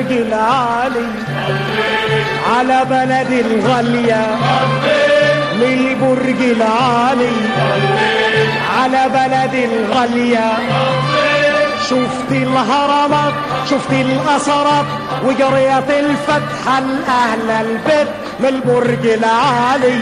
البرج العالي على بلد الغالية من البرج العالي على بلد الغالية شفت الهرمات شفت الأثرات وجريت الفتحة لأهل البيت من البرج العالي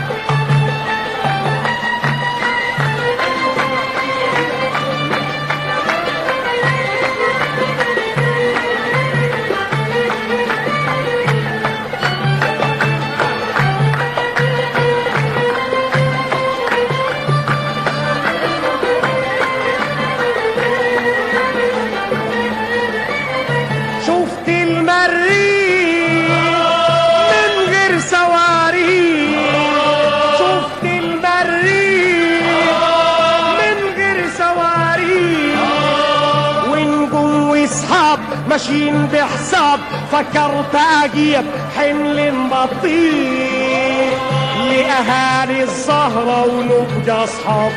شفت المريخ من غير سواريخ شفت المريخ من غير سواريخ ونجوم وسحاب ماشيين بحساب فكرت اجيب حمل بطيء لأهالي الزهرة ونبج أصحاب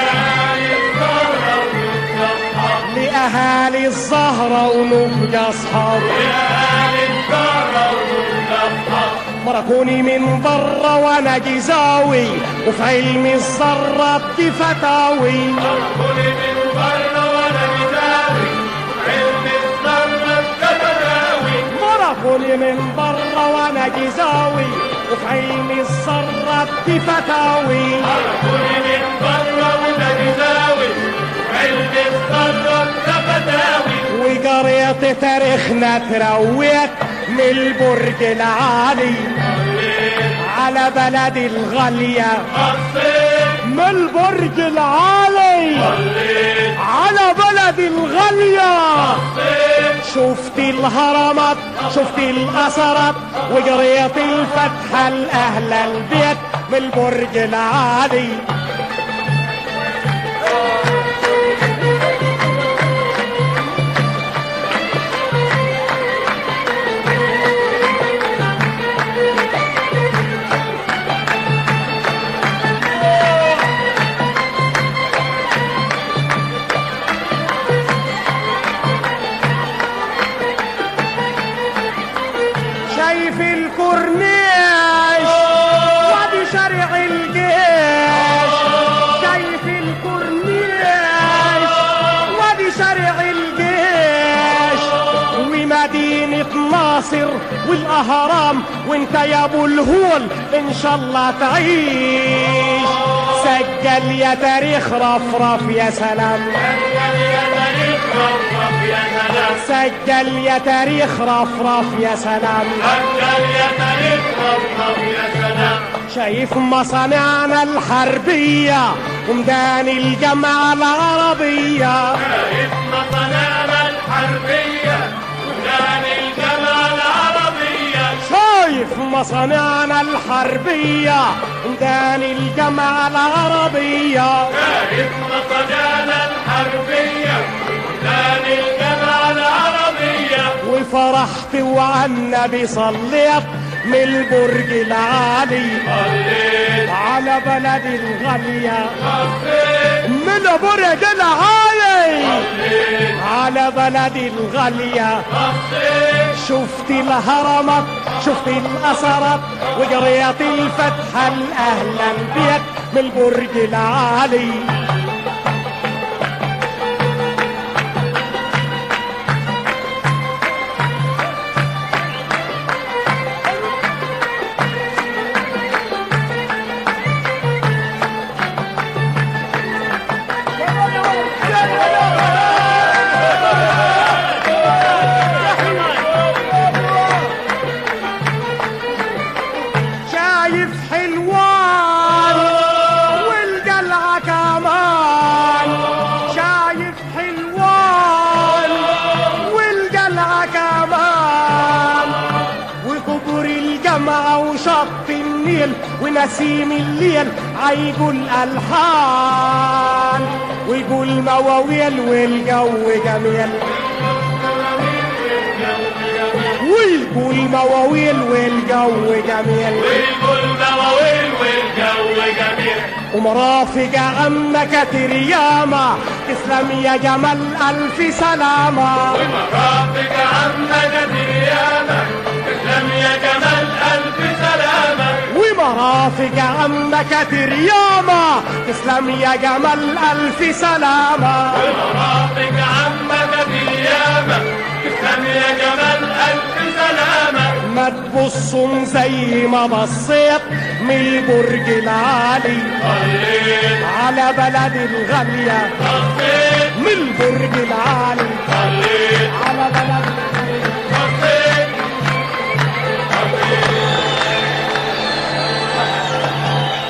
لأهالي الزهرة ونبج أصحاب مركوني من برا وانا جزاوي وفي علم الذرة فتاوي مركوني من برا وانا جزاوي وفي علم الذرة فتاوي وقريت تاريخنا ترويت من البرج العالي على بلد الغالية من البرج العالي على بلد الغالية شفت الهرمات شفت الأثرات وقريت الفتحة لأهل البيت من البرج العالي شايف الكورنيش وادي شارع الجيش شايف الكورنيش وادي شارع الجيش ومدينة ناصر والأهرام وانت يا ابو الهول ان شاء الله تعيش سجل يا تاريخ رفرف يا سلام سجل يا تاريخ رفرف يا سلام شايف مصانعنا الحربية ومدان الجامعة العربية شايف مصانعنا الحربية ومدان الجامعة العربية وفرحت وعنبي صليت من البرج العالي على بلد الغالية من البرج العالي على بلد الغالية شفت الهرمات شفت الأثرات وجريت الفتحة لأهل البيت من البرج العالي شايف حلوان والقلعة كمان شايف حلوان والقلعة كمان وكبر الجامعة وشط النيل ونسيم الليل عيقول ألحان ويقول مواويل والجو جميل ويقول مواويل والجو جميل ومرافق عمك ترياما تسلم يا جمال ألف سلامة ومرافق عمك ترياما تسلم يا جمال ألف سلامة ومرافق عمك ترياما تسلم يا جمال ألف سلامة ومرافق عمك ترياما تسلم يا جمال ألف سلامة ما تبصوا زي ما بصيت من البرج العالي صليت على بلد الغالية صليت من البرج العالي صليت على بلد الغالية